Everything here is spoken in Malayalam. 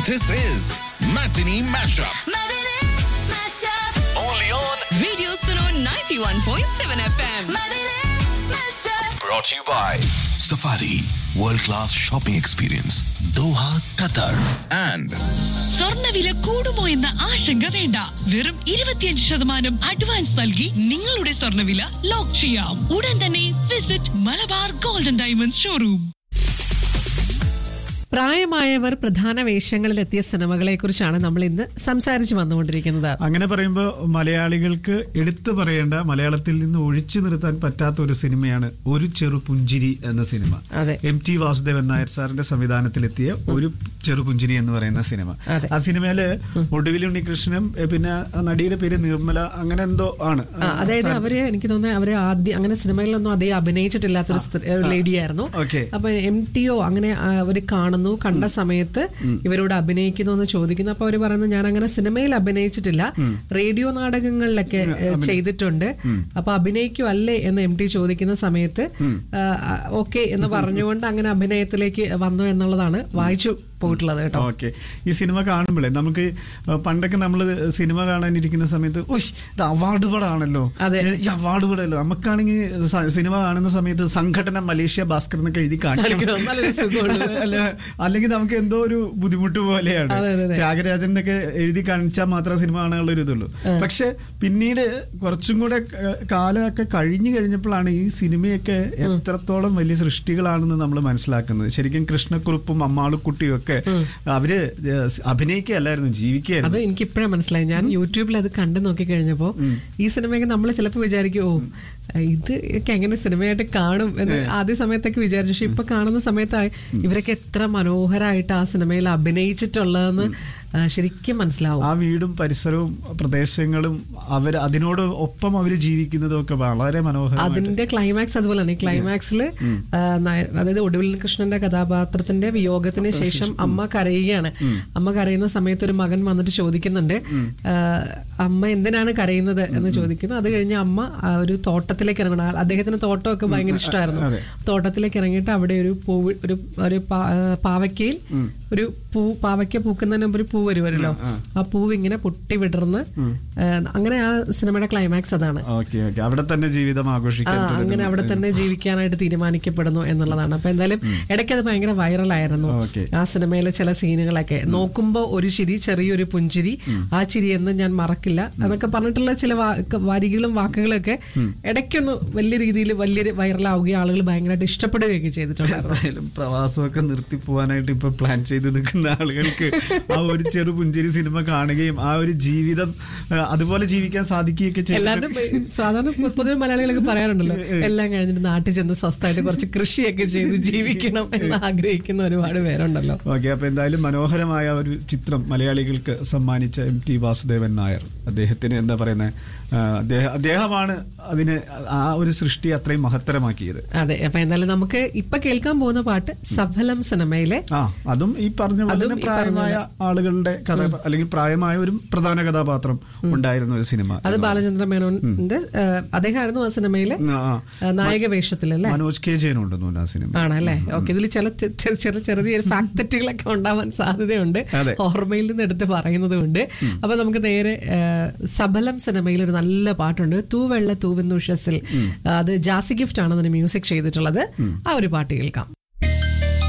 This is Matinee Mashup. Matinee Mashup. Only on. Radio Suno 91.7 FM. Matinee Mashup. Brought to you by Safari World Class Shopping Experience, Doha, Qatar. And സ്വർണ്ണവില കൂടുമോ എന്ന ആശങ്ക വേണ്ട വെറും ഇരുപത്തിയഞ്ച് ശതമാനം അഡ്വാൻസ് നൽകി നിങ്ങളുടെ സ്വർണ്ണവില ലോക്ക് ചെയ്യാം ഉടൻ തന്നെ visit Malabar gold and diamonds showroom പ്രായമായവർ പ്രധാന വേഷങ്ങളിലെത്തിയ സിനിമകളെ കുറിച്ചാണ് നമ്മൾ ഇന്ന് സംസാരിച്ചു വന്നുകൊണ്ടിരിക്കുന്നത് അങ്ങനെ പറയുമ്പോൾ മലയാളികൾക്ക് എടുത്തു പറയേണ്ട മലയാളത്തിൽ നിന്ന് ഒഴിച്ചു നിർത്താൻ പറ്റാത്ത ഒരു സിനിമയാണ് ഒരു ചെറു പുഞ്ചിരി എന്ന സിനിമ അതെ. എം ടി വാസുദേവൻ നായർ സാറിന്റെ സംവിധാനത്തിലെത്തിയ ഒരു ചെറു പുഞ്ചിരി എന്ന് പറയുന്ന സിനിമ അതെ. ആ സിനിമയില് ഒടുവിൽ ഉണ്ണികൃഷ്ണനും എ, പിന്നെ ആ നടിയുടെ പേര് നിർമ്മല അങ്ങനെ എന്തോ ആണ് ആ, അതായത് അവര് എനിക്ക് തോന്നുന്നത് അവര് ആദ്യം അങ്ങനെ സിനിമകളിലൊന്നും അധികം അഭിനയിച്ചിട്ടില്ലാത്തൊരു ലേഡിയായിരുന്നു Okay. അപ്പൊ എം ടി ഒ അങ്ങനെ ആ, അവര് കാണുന്നു കണ്ട സമയത്ത് ഇവരോട് അഭിനയിക്കുന്നു എന്ന് ചോദിക്കുന്നു അപ്പൊ അവര് പറയുന്നത് ഞാൻ അങ്ങനെ സിനിമയിൽ അഭിനയിച്ചിട്ടില്ല റേഡിയോ നാടകങ്ങളിലൊക്കെ ഏ, ചെയ്തിട്ടുണ്ട് അപ്പൊ അഭിനയിക്കും അല്ലേ എന്ന് എം ടി ചോദിക്കുന്ന സമയത്ത് ഓക്കെ എന്ന് പറഞ്ഞുകൊണ്ട് അങ്ങനെ അഭിനയത്തിലേക്ക് വന്നു എന്നുള്ളതാണ് വായിച്ചു പോയിട്ടുള്ളത് കേട്ടോ ഓക്കെ ഈ സിനിമ കാണുമ്പോഴേ നമുക്ക് ഈ പണ്ടൊക്കെ നമ്മൾ സിനിമ കാണാനിരിക്കുന്ന സമയത്ത് ഉഷ് ഇത് അവാർഡ് പടമാണല്ലോ അതെ. ഏ, ഈ അവാർഡ് പടമല്ലോ നമുക്കാണെങ്കിൽ സ- സിനിമ കാണുന്ന സമയത്ത് സംഘടന മലേഷ്യ ഭാസ്കർ എന്നൊക്കെ എഴുതി കാണിക്കണം കാണിക്കണം. നല്ലൊരു സുഖമുണ്ട്. അല്ല അല്ലെങ്കിൽ നമുക്ക് എന്തോ ഒരു ബുദ്ധിമുട്ട് പോലെയാണ് അതെ, അതെ, അതെ. ത്യാഗരാജൻ എന്നൊക്കെ എഴുതി കാണിച്ചാൽ മാത്രമേ സിനിമ കാണാനുള്ള ഒരു ഇതുള്ളൂ പക്ഷെ പിന്നീട് കുറച്ചും കൂടെ ക- കാലമൊക്കെ കഴിഞ്ഞു കഴിഞ്ഞപ്പോഴാണ് ഈ സിനിമയൊക്കെ എത്രത്തോളം വലിയ സൃഷ്ടികളാണെന്ന് നമ്മൾ മനസ്സിലാക്കുന്നത് ശരിക്കും കൃഷ്ണക്കുറുപ്പും അമ്മാളുക്കുട്ടിയും ഒക്കെ അവര് അഭിനയിക്കുകയല്ലായിരുന്നു ജീവിക്കുകയായിരുന്നു അത് എനിക്ക് ഇപ്പോഴാണ് മനസ്സിലായി ഞാൻ യൂട്യൂബിൽ അത് കണ്ടു നോക്കി കഴിഞ്ഞപ്പോ ഈ സിനിമയൊക്കെ നമ്മൾ ചിലപ്പോൾ വിചാരിക്കും ഓ ഇത് ഒക്കെ എങ്ങനെ സിനിമയായിട്ട് കാണും എന്ന് ആദ്യ സമയത്തൊക്കെ വിചാരിച്ചു പക്ഷെ ഇപ്പൊ കാണുന്ന സമയത്തായി ഇവരൊക്കെ എത്ര മനോഹരമായിട്ട് ആ സിനിമയിൽ അഭിനയിച്ചിട്ടുള്ളതെന്ന് ആ, ശരിക്കും മനസ്സിലാവും ആ വീടും പരിസരവും പ്രദേശങ്ങളും അവർ അതിനോട് ഒപ്പം അവർ ജീവിക്കുന്നതും ഒക്കെ വളരെ മനോഹരമായിട്ട് അതിന്റെ ക്ലൈമാക്സ് അതുപോലെ തന്നെ ക്ലൈമാക്സിൽ അതായത് ഒടുവിൽ കൃഷ്ണന്റെ കഥാപാത്രത്തിന്റെ വിയോഗത്തിന് ശേഷം അമ്മ കരയുകയാണ് അമ്മ കരയുന്ന സമയത്ത് ഒരു മകൻ വന്നിട്ട് ചോദിക്കുന്നുണ്ട് ആ, അമ്മ എന്തിനാണ് കരയുന്നത് എന്ന് ചോദിക്കുന്നു അത് കഴിഞ്ഞ് അമ്മ ആ ഒരു തോട്ടത്തിലേക്ക് ഇറങ്ങണം ആ- അദ്ദേഹത്തിന് തോട്ടമൊക്കെ ഭയങ്കര ഇഷ്ടമായിരുന്നു തോട്ടത്തിലേക്ക് ഇറങ്ങിയിട്ട് അവിടെ ഒരു പൂവ് ഒരു ഒരു പാ- ആ, പാവയ്ക്കയിൽ ഒരു പൂ പാവയ്ക്ക പൂക്കുന്നതിന് മുമ്പ് ഒരു പൂ വരുമല്ലോ ആ പൂവ് ഇങ്ങനെ പൊട്ടി വിടർന്ന് ആ, അങ്ങനെ ആ സിനിമയുടെ ക്ലൈമാക്സ് അതാണ് ഓക്കെ ഓക്കെ അവിടെ തന്നെ ജീവിതം ആ, ആഘോഷിക്കാൻ അങ്ങനെ തുടങ്ങുന്നു. അവിടെ തന്നെ ജീവിക്കാനായിട്ട് തീരുമാനിക്കപ്പെടുന്നു എന്നുള്ളതാണ് അപ്പൊ എന്തായാലും ഇടയ്ക്ക് അത് ഭയങ്കര വൈറലായിരുന്നു ഓക്കെ. ആ സിനിമയിലെ ചില സീനുകളൊക്കെ നോക്കുമ്പോ ഒരു ചിരി ചെറിയൊരു പുഞ്ചിരി ആ ചിരി എന്ന് ഞാൻ മറക്കില്ല എന്നൊക്കെ പറഞ്ഞിട്ടുള്ള ചില വാക്ക് വരികളും വാക്കുകളും ഒക്കെ ഇടയ്ക്കൊന്ന് വലിയ രീതിയിൽ വലിയ വൈറലാവുകയും ആളുകൾ ഭയങ്കരമായിട്ട് ഇഷ്ടപ്പെടുകയൊക്കെ ചെയ്തിട്ടുണ്ടായിരുന്നു എന്തായാലും പ്രവാസമൊക്കെ നിർത്തി പോകാനായിട്ട് ഇപ്പൊ പ്ലാൻ ചെയ്ത് നിൽക്കുന്ന ആളുകൾക്ക് ആ ഒരു ചെറു പുഞ്ചിരി സിനിമ കാണുകയും ആ ഒരു ജീവിതം ആ, അതുപോലെ ജീവിക്കാൻ സാധിക്കുകയൊക്കെ എല്ലാവരും ചെയ്തിട്ട് സാധാരണ പൊ- പൊതുവെ മലയാളികളൊക്കെ പറയാറുണ്ടല്ലോ എല്ലാം കഴിഞ്ഞിട്ട് നാട്ടിൽ ചെന്ന് സ്വസ്ഥമായിട്ട് കുറച്ച് കൃഷിയൊക്കെ ചെയ്ത് ജീവിക്കണം എന്ന് ആഗ്രഹിക്കുന്ന ഒരുപാട് പേരുണ്ടല്ലോ ഓക്കെ അപ്പൊ എന്തായാലും മനോഹരമായ ഒരു ചിത്രം മലയാളികൾക്ക് സമ്മാനിച്ച എം ടി വാസുദേവൻ നായർ അദ്ദേഹത്തിന് എന്താ പറയുന്നത് അദ്ദേഹം അദ്ദേഹമാണ് അതിന് ആ ഒരു സൃഷ്ടി അത്രയും മഹത്തരമാക്കിയത് അതെ അപ്പൊ എന്തായാലും നമുക്ക് ഇപ്പൊ കേൾക്കാൻ പോകുന്ന പാട്ട് സഫലം സിനിമയിലെ ആ അതും ഈ പറഞ്ഞ പോലെ അതും തന്നെ ഈ പ്രായമായ ആളുകളുടെ കഥ അല്ലെങ്കിൽ പ്രായമായ ഒരു പ്രധാന കഥാപാത്രം ഉണ്ടായിരുന്ന ഒരു സിനിമ അത് ബാലചന്ദ്ര മേനോന്റെ ഏഹ്, അദ്ദേഹമായിരുന്നു ആ സിനിമയിലെ ആ, ആ. ഏഹ്, നായക വേഷത്തിലല്ലേ മനോജ് കെ ജയൻ ഉണ്ടെന്ന് തോന്നുന്നു ആ സിനിമ ആണല്ലേ ഓക്കെ ഇതിൽ ചില ചെ- ചെ- ചെറിയ ചെറിയ ഫാക്ടറ്റുകളൊക്കെ ഉണ്ടാവാൻ സാധ്യതയുണ്ട് അതെ. ഓർമ്മയിൽ നിന്ന് എടുത്ത് പറയുന്നത് കൊണ്ട് അപ്പൊ നമുക്ക് നേരെ ഏഹ്, സബലം സിനിമയിൽ ഒരു നല്ല പാട്ടുണ്ട് തൂവെള്ള തൂവെന്നുഷസിൽ അത് ജാസി ഗിഫ്റ്റ് ആണ് അതിന് മ്യൂസിക് ചെയ്തിട്ടുള്ളത് ആ ഒരു പാട്ട് കേൾക്കാം